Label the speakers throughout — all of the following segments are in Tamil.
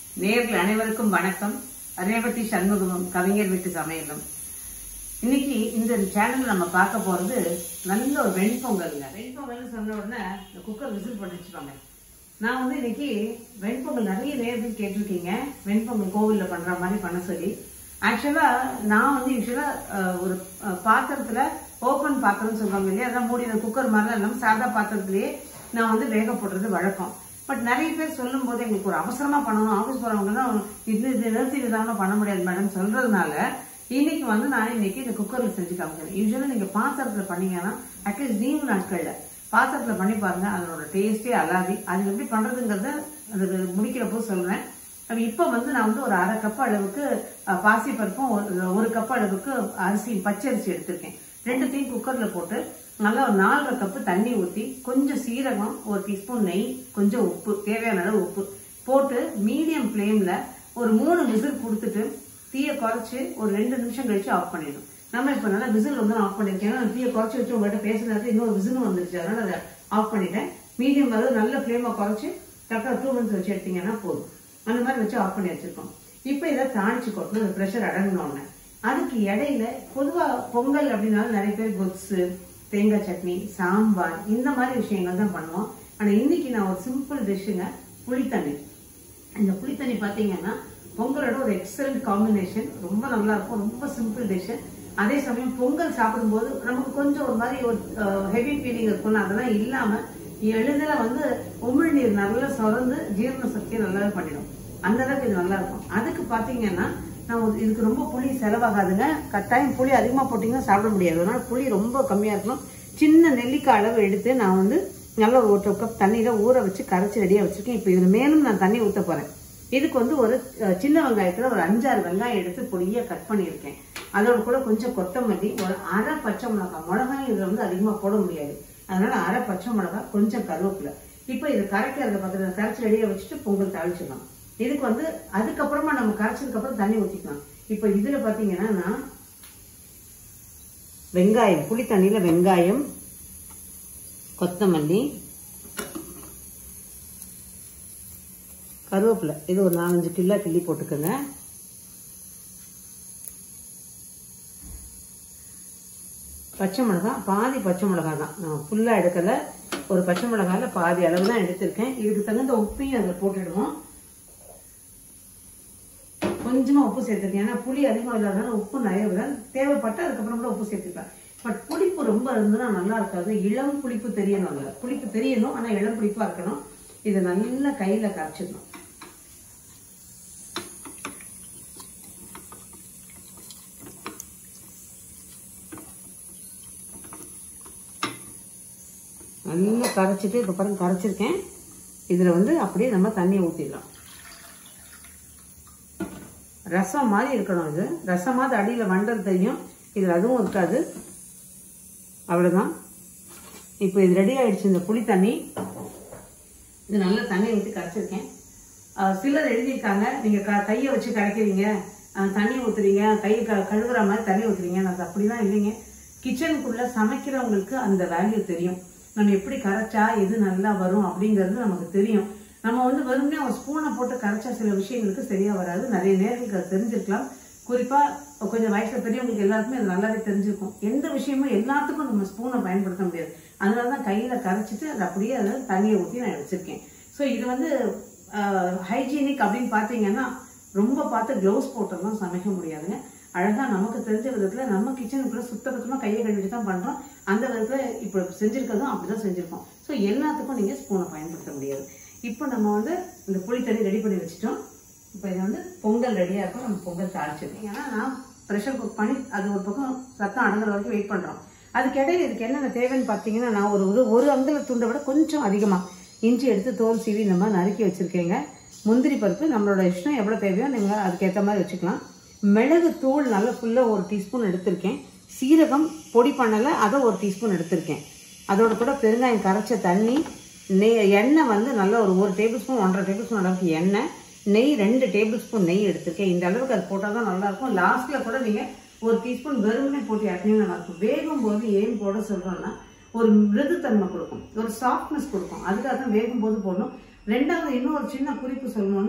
Speaker 1: நேர்கள் அனைவருக்கும் வணக்கம் ரேவதி சண்முகமும் கவிஞர் வீட்டு சமையலும் இன்னைக்கு இந்த சேனல்ல நம்ம பார்க்க போறது நல்ல ஒரு வெண்பொங்கல்ங்க வெண்பொங்கல்னு சொன்ன உடனே இந்த குக்கர் விசில் போட்டு வச்சுப்பாங்க நான் வந்து இன்னைக்கு வெண்பொங்கல் நிறைய நேர்கள் கேட்டிருக்கீங்க வெண்பொங்கல் கோவில்ல பண்ற மாதிரி பண்ண சொல்லி ஆக்சுவலா நான் வந்து யூஸ்வலா ஒரு அஹ், பாத்திரத்துல ஓப்பன் பாத்திரம்னு சொல்லுவாங்க இல்லையா அதான் மூடின குக்கர் மாதிரிலாம் இல்லாம சாதா பாத்திரத்திலேயே நான் வந்து வேக போடுறது வழக்கம் பட் நிறைய பேர் சொல்லும் போது எங்களுக்கு ஒரு அவசரமா பண்ணணும் ஆஃபீஸ் போறவங்கலாம் இது இது நிறுத்தி விடாம பண்ண முடியாது மேடம் சொல்றதுனால இன்னைக்கு வந்து நான் இன்னைக்கு இந்த குக்கர்ல செஞ்சு காமிக்கிறேன் யூஸ்வலா நீங்க பாத்திரத்துல பண்ணீங்கன்னா அட்லீஸ்ட் லீவு நாட்கள்ல பாத்திரத்துல பண்ணி பாருங்க அதனோட டேஸ்டே அலாதி அது எப்படி பண்றதுங்கிறத அது முடிக்கிறப்போ சொல்றேன் அப்ப இப்ப வந்து நான் வந்து ஒரு அரை கப் அளவுக்கு அஹ், பாசிப்பருப்பும் ஒரு ஒரு கப் அளவுக்கு அரிசி பச்சை அரிசி எடுத்திருக்கேன் ரெண்டுத்தையும் குக்கர்ல போட்டு நல்லா ஒரு நாலரை கப்பு தண்ணி ஊத்தி கொஞ்சம் சீரகம் ஒரு டீஸ்பூன் நெய் கொஞ்சம் உப்பு தேவையான அளவு உப்பு போட்டு மீடியம் ஃப்ளேம்ல ஒரு மூணு விசில் கொடுத்துட்டு தீயை குறைச்சு ஒரு ரெண்டு நிமிஷம் கழிச்சு ஆஃப் பண்ணிடணும் நம்ம இப்ப நல்லா விசில் வந்து ஆஃப் பண்ணிருக்கேன் ஏன்னா தீயை குறைச்சு வச்சு உங்கள்கிட்ட பேசுறது இன்னொரு விசிலும் வந்துருச்சு அதனால அதை ஆஃப் பண்ணிட்டேன் மீடியம் வந்து நல்ல ஃப்ளேமை குறைச்சு கரெக்டாக டூ மினிட்ஸ் வச்சு எடுத்தீங்கன்னா போதும் அந்த மாதிரி வச்சு ஆஃப் பண்ணி வச்சிருக்கோம் இப்போ இதை தாளிச்சு கொட்டணும் அந்த ப்ரெஷர் அடங்கினோடனே அதுக்கு இடையில பொதுவா பொங்கல் அப்படின்னாலும் நிறைய பேர் கொத்ஸு தேங்காய் சட்னி சாம்பார் இந்த மாதிரி விஷயங்கள் தான் பண்ணுவோம் ஆனா இன்னைக்கு நான் ஒரு சிம்பிள் டிஷ்ஷுங்க புளித்தண்ணி இந்த புளித்தண்ணி பாத்தீங்கன்னா பொங்கலோட ஒரு எக்ஸலண்ட் காம்பினேஷன் ரொம்ப நல்லா இருக்கும் ரொம்ப சிம்பிள் டிஷ் அதே சமயம் பொங்கல் சாப்பிடும்போது நமக்கு கொஞ்சம் ஒரு மாதிரி ஒரு ஹெவி ஃபீலிங் இருக்கும்ல அதெல்லாம் இல்லாம எளிதில வந்து உமிழ் நீர் நல்லா சுரந்து ஜீரண சக்தியை நல்லாவே பண்ணிடும் அந்த அளவுக்கு இது நல்லா இருக்கும் அதுக்கு பாத்தீங்கன்னா நான் ஒரு- இதுக்கு ரொம்ப புளி செலவாகாதுங்க கட்டாயம் புளி அதிகமா போட்டீங்கன்னா சாப்பிட முடியாது அதனால புளி ரொம்ப கம்மியா இருக்கணும் சின்ன நெல்லிக்காய் அளவு எடுத்து நான் வந்து நல்ல ஒரு கப் தண்ணியில ஊற வச்சு கரைச்சி ரெடியா வச்சிருக்கேன் இப்போ இதுல மேலும் நான் தண்ணி ஊத்த போறேன் இதுக்கு வந்து ஒரு அஹ், சின்ன வெங்காயத்துல ஒரு அஞ்சாறு வெங்காயம் எடுத்து பொடியா கட் பண்ணியிருக்கேன் அதோட கூட கொஞ்சம் கொத்தமல்லி ஒரு அரை பச்சை மிளகாய் மிளகாயும் இதுல வந்து அதிகமா போட முடியாது அதனால அரை பச்சை மிளகாய் கொஞ்சம் கருவேப்பிலை இப்போ இது கரைக்கிறத பார்த்து கரைச்சி ரெடியா வச்சுட்டு பொங்கல் தாளிச்சிடலாம் இதுக்கு வந்து அதுக்கப்புறமா நம்ம கரைச்சதுக்கு அப்புறம் தண்ணி ஊத்திக்கலாம் இப்போ இதுல பாத்தீங்கன்னா நான் வெங்காயம் புளி தண்ணியில வெங்காயம் கொத்தமல்லி கருவேப்பிலை இது ஒரு நாலஞ்சு கிலோ கிள்ளி போட்டுக்கோங்க பச்சை மிளகாய் பாதி பச்சை மிளகாய் தான் நான் ஃபுல்லாக எடுக்கல ஒரு பச்சை மிளகாயில பாதி அளவு தான் எடுத்திருக்கேன் இதுக்கு தகுந்த உப்பையும் அதில் போட்டுடுவோம் கொஞ்சமா உப்பு சேர்த்துக்கேன் ஏன்னா புளி அதிகம் இல்லாதனால உப்பு நிறைய விட தேவைப்பட்டா அதுக்கப்புறம் கூட உப்பு சேர்த்துக்கலாம் பட் புளிப்பு ரொம்ப இருந்ததுன்னா நல்லா இருக்காது இளம் புளிப்பு தெரியணும் அதுல புளிப்பு தெரியணும் ஆனா இளம் புளிப்பா இருக்கணும் இதை நல்லா கையில கரைச்சிடணும் நல்லா கரைச்சிட்டு இப்ப பாருங்க கரைச்சிருக்கேன் இதுல வந்து அப்படியே நம்ம தண்ணியை ஊத்திடலாம் ரசம் மாதிரி இருக்கணும் இது ரசமாவது அடியில் வண்டல் தெரியும் இதில் அதுவும் இருக்காது அவ்வளோதான் இப்போ இது ரெடி ஆயிடுச்சு இந்த புளி தண்ணி இது நல்ல தண்ணி ஊற்றி கரைச்சிருக்கேன் அஹ் சிலர் எழுதியிருக்காங்க நீங்கள் க கையை வச்சு கரைக்கிறீங்க அஹ் தண்ணி ஊற்றுறீங்க கை க கழுவுற மாதிரி தண்ணி ஊற்றுறீங்க அது அப்படிலாம் இல்லைங்க கிச்சனுக்குள்ளே சமைக்கிறவங்களுக்கு அந்த வேல்யூ தெரியும் நம்ம எப்படி கரைச்சா எது நல்லா வரும் அப்படிங்கிறது நமக்கு தெரியும் நம்ம வந்து வெறுமனே ஒரு ஸ்பூனை போட்டு கரைச்சா சில விஷயங்களுக்கு சரியா வராது நிறைய நேர்களுக்கு அது தெரிஞ்சிருக்கலாம் குறிப்பா கொஞ்சம் வயசுல பெரியவங்களுக்கு எல்லாருக்குமே அது நல்லாவே தெரிஞ்சிருக்கும் எந்த விஷயமும் எல்லாத்துக்கும் நம்ம ஸ்பூனை பயன்படுத்த முடியாது அதனாலதான் கையில கரைச்சிட்டு அது அப்படியே அதை தண்ணியை ஊற்றி நான் வச்சிருக்கேன் ஸோ இது வந்து ஹைஜீனிக் அப்படின்னு பார்த்தீங்கன்னா ரொம்ப பார்த்து க்ளவுஸ் போட்டெல்லாம் சமைக்க முடியாதுங்க அழகா நமக்கு தெரிஞ்ச விதத்துல நம்ம கிச்சனுக்குள்ள சுத்தபத்தமா கையை கழுவிட்டு தான் பண்றோம் அந்த விதத்துல இப்போ செஞ்சிருக்கிறதும் அப்படிதான் செஞ்சிருக்கோம் ஸோ எல்லாத்துக்கும் நீங்க ஸ்பூனை பயன்படுத்த முடியாது இப்போ நம்ம வந்து இந்த புளி தண்ணி ரெடி பண்ணி வச்சுட்டோம் இப்போ இது வந்து பொங்கல் ரெடியா இருக்கும் நம்ம பொங்கல் தாளிச்சிருக்கோம் ஏன்னா நான் ப்ரெஷர் குக் பண்ணி அது ஒரு பக்கம் சத்தம் அடங்குற வரைக்கும் வெயிட் பண்றோம் அதுக்கு இடையில இதுக்கு என்னென்ன தேவைன்னு பார்த்தீங்கன்னா நான் ஒரு ஒரு ஒரு அங்குல துண்டை விட கொஞ்சம் அதிகமா இஞ்சி எடுத்து தோல் சீவி இந்த மாதிரி நறுக்கி வச்சிருக்கேங்க முந்திரி பருப்பு நம்மளோட இஷ்டம் எவ்வளோ தேவையோ நீங்கள் அதுக்கேற்ற மாதிரி வச்சுக்கலாம் மிளகு தூள் நல்லா ஃபுல்லாக ஒரு டீஸ்பூன் எடுத்திருக்கேன் சீரகம் பொடி பண்ணலை அதை ஒரு டீஸ்பூன் எடுத்திருக்கேன் அதோட கூட பெருங்காயம் கரைச்ச தண்ணி நெய் எண்ணெய் வந்து நல்லா ஒரு ஒரு டேபிள் ஸ்பூன் ஒன்றரை டேபிள் ஸ்பூன் அளவுக்கு எண்ணெய் நெய் ரெண்டு டேபிள் ஸ்பூன் நெய் எடுத்திருக்கேன் இந்த அளவுக்கு அது போட்டால் தான் நல்லாயிருக்கும் லாஸ்ட்டில் கூட நீங்கள் ஒரு டீஸ்பூன் வெறுமனே போட்டு இறக்கினீங்கன்னா நல்லாயிருக்கும் வேகும் போது ஏன் போட சொல்கிறோன்னா ஒரு மிருதுத்தன்மை கொடுக்கும் ஒரு சாஃப்ட்னஸ் கொடுக்கும் அதுக்காக தான் வேகும் போது போடணும் ரெண்டாவது இன்னும் ஒரு சின்ன குறிப்பு சொல்லணும்னா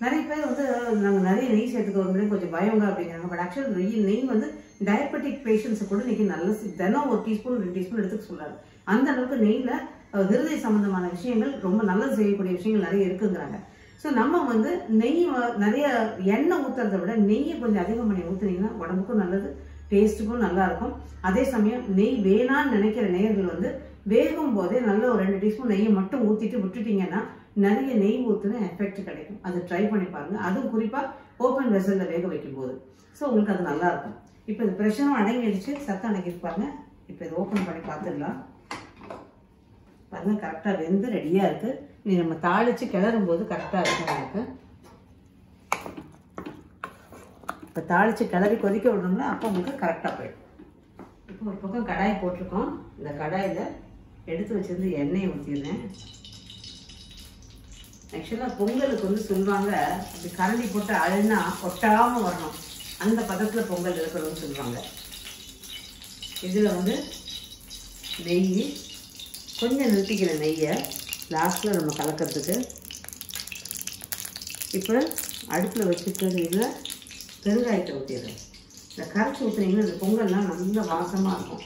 Speaker 1: நிறைய பேர் வந்து நாங்கள் நிறைய நெய் சேர்த்துக்க வந்து கொஞ்சம் பயங்க அப்படிங்கிறாங்க பட் ஆக்சுவல் நெய் நெய் வந்து டயபெட்டிக் பேஷண்ட்ஸை கூட இன்னைக்கு நல்ல சி- தினம் ஒரு டீஸ்பூன் ரெண்டு டீஸ்பூன் எடுத்துக்க சொல்றாரு அந்த அளவுக்கு நெய்யில் ஹிருதய சம்பந்தமான விஷயங்கள் ரொம்ப நல்லது செய்யக்கூடிய விஷயங்கள் நிறைய இருக்குங்கிறாங்க ஸோ நம்ம வந்து நெய் வ- நிறைய எண்ணெய் ஊற்றுறதை விட நெய்யை கொஞ்சம் அதிகம் பண்ணி ஊற்றுனீங்கன்னா உடம்புக்கும் நல்லது டேஸ்ட்டுக்கும் நல்லா இருக்கும் அதே சமயம் நெய் வேணான்னு நினைக்கிற நேயர்கள் வந்து வேகும் போதே நல்ல ஒரு ரெண்டு டீஸ்பூன் நெய்யை மட்டும் ஊற்றிட்டு விட்டுட்டீங்கன்னா நிறைய நெய் ஊற்றுன எஃபெக்ட் கிடைக்கும் அது ட்ரை பண்ணி பாருங்க அதுவும் குறிப்பாக ஓப்பன் வெசலில் வேக வைக்கும் போது ஸோ உங்களுக்கு அது நல்லா இருக்கும் இப்போ இது ப்ரெஷரும் அடங்கிடுச்சு சத்தம் அடங்கிட்டு பாருங்க இப்போ இது ஓப்பன் பண்ணி பார்த்துடலாம் பாருங்க கரெக்டாக வெந்து ரெடியாக இருக்கு நீ நம்ம தாளிச்சு கிளறும் போது கரெக்டாக இருக்கும் உங்களுக்கு இப்போ தாளிச்சு கிளறி கொதிக்க விடணும்னா அப்போ உங்களுக்கு கரெக்டாக போயிடும் இப்போ ஒரு பக்கம் கடாய் போட்டிருக்கோம் இந்த கடாயில் எடுத்து வச்சிருந்து எண்ணெயை ஊற்றிடுறேன் ஆக்சுவலாக பொங்கலுக்கு வந்து சொல்லுவாங்க அப்படி கரண்டி போட்டு அழுனா ஒட்டாமல் வரணும் அந்த பதத்தில் பொங்கல் இருக்கணும்னு சொல்லுவாங்க இதில் வந்து நெய் கொஞ்சம் நிறுத்திக்கிற நெய்யை லாஸ்ட்டில் நம்ம கலக்கிறதுக்கு இப்போ அடுப்பில் வச்சுக்கிறது இதில் பெருங்காயத்தை ஊற்றிடுறேன் இந்த கரைச்சி ஊற்றுனீங்கன்னா இந்த பொங்கல்லாம் நல்ல வாசமாக இருக்கும்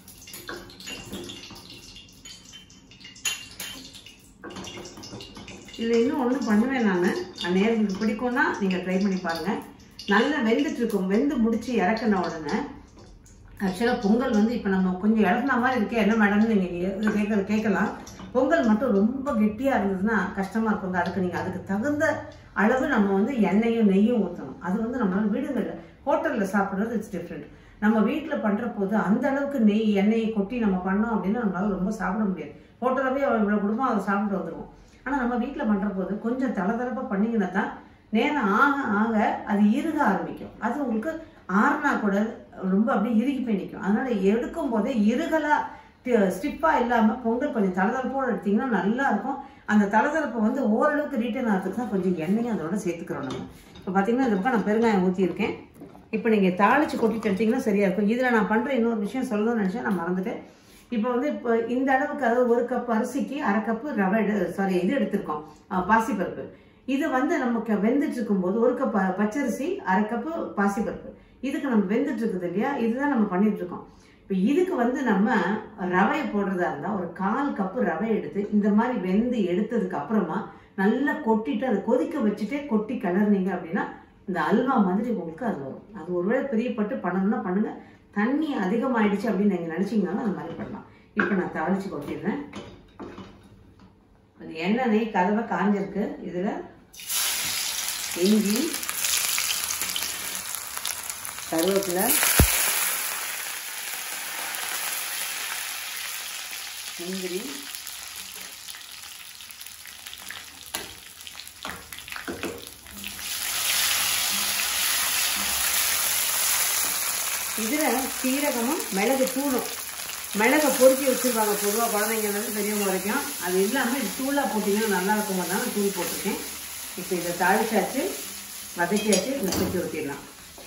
Speaker 1: இதில் இன்னும் ஒன்றும் பண்ணுவேன் நான் நேரம் பிடிக்கும்னா நீங்கள் ட்ரை பண்ணி பாருங்கள் நல்லா வெந்துட்டு இருக்கும் வெந்து முடிச்சு இறக்குன உடனே ஆக்சுவலாக பொங்கல் வந்து இப்போ நம்ம கொஞ்சம் இறக்குன மாதிரி இருக்கே என்ன மேடம்னு நீங்கள் கேட்க கேட்கலாம் பொங்கல் மட்டும் ரொம்ப கெட்டியாக இருந்ததுன்னா கஷ்டமாக இருக்குங்க அதுக்கு நீங்கள் அதுக்கு தகுந்த அளவு நம்ம வந்து எண்ணெயும் நெய்யும் ஊற்றணும் அது வந்து நம்மளால வீடுகளில் ஹோட்டலில் சாப்பிட்றது இட்ஸ் டிஃப்ரெண்ட் நம்ம வீட்டில் பண்ணுற போது அந்த அளவுக்கு நெய் எண்ணெயை கொட்டி நம்ம பண்ணோம் அப்படின்னா நம்மளால ரொம்ப சாப்பிட முடியாது ஹோட்டலில் போய் இவ்வளோ குடும்பம் அதை சாப்பிட்டு வந்துடுவோம் ஆனால் நம்ம வீட்டில் பண்ணுற போது கொஞ்சம் தளதளப்பாக பண்ணிங்கன்னா தான் நேரம் ஆக ஆக அது இறுக ஆரம்பிக்கும் அது உங்களுக்கு ஆறுனா கூட ரொம்ப அப்படியே இறுகி போய் நிற்கும் அதனால எடுக்கும் போதே இறுகலாக ஸ்டிப்பாக இல்லாமல் பொங்கல் கொஞ்சம் தளதளப்போடு எடுத்தீங்கன்னா நல்லா இருக்கும் அந்த தளதளப்பு வந்து ஓரளவுக்கு ரீட்டைன் ஆகிறதுக்கு தான் கொஞ்சம் எண்ணெயும் அதோட சேர்த்துக்கிறோம் நம்ம இப்போ பார்த்தீங்கன்னா இந்த பக்கம் நான் பெருங்காயம் ஊற்றியிருக்கேன் இப்போ நீங்கள் தாளிச்சு கொட்டிட்டு எடுத்தீங்கன்னா சரியா இருக்கும் இதில் நான் பண்ணுற இன்னொரு விஷயம் சொல்லணும்னு நினச்சேன் நான் மறந்துட்டேன் இப்போ வந்து இப்போ இந்த அளவுக்கு அதாவது ஒரு கப் அரிசிக்கு அரை கப்பு ரவை சாரி இது எடுத்திருக்கோம் அஹ், பாசிப்பருப்பு இது வந்து நமக்கு வெந்துட்டு இருக்கும்போது ஒரு கப் ப- பச்சரிசி அரை கப்பு பாசிப்பருப்பு இதுக்கு நம்ம வெந்துட்டு இருக்குது இல்லையா இதுதான் நம்ம பண்ணிட்டு இருக்கோம் இப்போ இதுக்கு வந்து நம்ம ரவையை போடுறதா இருந்தால் ஒரு கால் கப்பு ரவை எடுத்து இந்த மாதிரி வெந்து எடுத்ததுக்கு அப்புறமா நல்லா கொட்டிட்டு அதை கொதிக்க வச்சுட்டே கொட்டி கிளறுனீங்க அப்படின்னா இந்த அல்வா மாதிரி உங்களுக்கு அது வரும் அது ஒருவேளை பிரியப்பட்டு பண்ணணும்னா பண்ணுங்க தண்ணி அதிகமாயிடுச்சு அப்படின்னு நீங்கள் நினச்சிங்கனாலும் அந்த மாதிரி பண்ணலாம் இப்போ நான் தாளிச்சு கொட்டிடுறேன் அது எண்ணெய் நெய் கதவை காஞ்சிருக்கு இதில் இஞ்சி கருவேப்பிலை முந்திரி இதில் சீரகமும் மிளகு தூளும் மிளகை பொறுக்கி வச்சுருவாங்க பொதுவாக குழந்தைங்கலேருந்து பெரியவங்க வரைக்கும் அது இல்லாமல் இது தூளாக போட்டிங்கன்னா நல்லா இருக்குங்கிறதால தூள் போட்டிருக்கேன் இப்போ இதை தாளிச்சாச்சு வதக்கியாச்சு இதை தூக்கி ஊற்றிடலாம்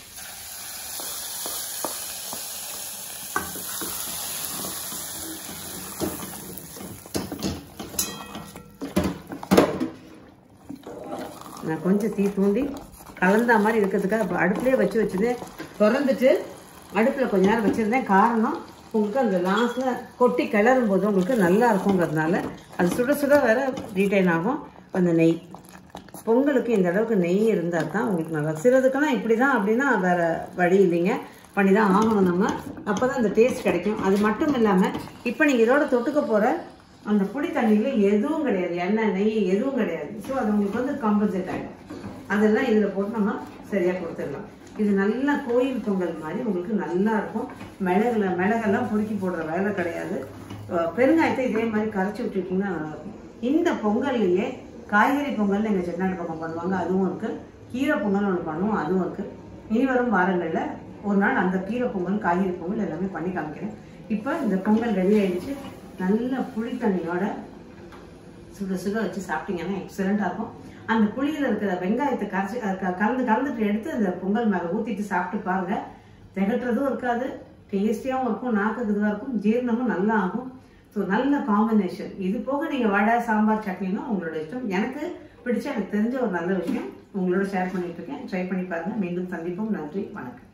Speaker 1: நான் கொஞ்சம் தீ தூண்டி கலந்தா மாதிரி இருக்கிறதுக்காக இப்போ அடுப்புலேயே வச்சு வச்சுட்டு திறந்துட்டு அடுப்பில் கொஞ்ச நேரம் வச்சுருந்தேன் காரணம் உங்களுக்கு அந்த லாஸ்ட்டில் கொட்டி கிளறும் போது உங்களுக்கு நல்லா இருக்குங்கிறதுனால அது சுட சுட வேற ரீட்டைன் ஆகும் அந்த நெய் பொங்கலுக்கு இந்த அளவுக்கு நெய் இருந்தால் தான் உங்களுக்கு நல்லா சிலதுக்கெல்லாம் இப்படி தான் அப்படின்னா வேற வழி இல்லைங்க பண்ணி தான் ஆகணும் நம்ம அப்போ தான் இந்த டேஸ்ட் கிடைக்கும் அது மட்டும் இல்லாமல் இப்போ நீங்கள் இதோட தொட்டுக்க போகிற அந்த புளி தண்ணியில் எதுவும் கிடையாது எண்ணெய் நெய் எதுவும் கிடையாது ஸோ அது உங்களுக்கு வந்து காம்பன்சேட் ஆகிடும் அதெல்லாம் இதில் போட்டு நம்ம சரியாக கொடுத்துடலாம் இது நல்லா கோயில் பொங்கல் மாதிரி உங்களுக்கு நல்லா இருக்கும் மிளகுல மிளகெல்லாம் பொறுக்கி போடுற வேலை கிடையாது அஹ் பெருங்காயத்தை இதே மாதிரி கரைச்சி விட்டுட்டீங்கன்னா நல்லா இருக்கும் இந்த பொங்கல்லையே காய்கறி பொங்கல் எங்கள் செட்டிநாடு பக்கம் பண்ணுவாங்க அதுவும் இருக்குது கீரை பொங்கல் ஒன்று பண்ணுவோம் அதுவும் இருக்குது இனி வரும் வாரங்களில் ஒரு நாள் அந்த கீரை பொங்கல் காய்கறி பொங்கல் எல்லாமே பண்ணி காமிக்கிறேன் இப்போ இந்த பொங்கல் ரெடி ஆயிடுச்சு நல்ல புளி தண்ணியோட சுட சுட வச்சு சாப்பிட்டீங்கன்னா எக்ஸலண்ட்டாக இருக்கும் அந்த புளியில் இருக்கிற வெங்காயத்தை கரைச்சி அஹ் க- கலந்து கலந்துட்டு எடுத்து அந்த பொங்கல் மேலே ஊற்றிட்டு சாப்பிட்டு பாருங்க திகட்டுறதும் இருக்காது டேஸ்டியாகவும் இருக்கும் நாக்குக்கு இதுவாக இருக்கும் ஜீரணமும் நல்லா ஆகும் ஸோ நல்ல காம்பினேஷன் இது போக நீங்கள் வடை சாம்பார் சட்னினா உங்களோட இஷ்டம் எனக்கு பிடிச்ச எனக்கு தெரிஞ்ச ஒரு நல்ல விஷயம் உங்களோட ஷேர் பண்ணிட்டு இருக்கேன் ட்ரை பண்ணி பாருங்க மீண்டும் சந்திப்போம் நன்றி வணக்கம்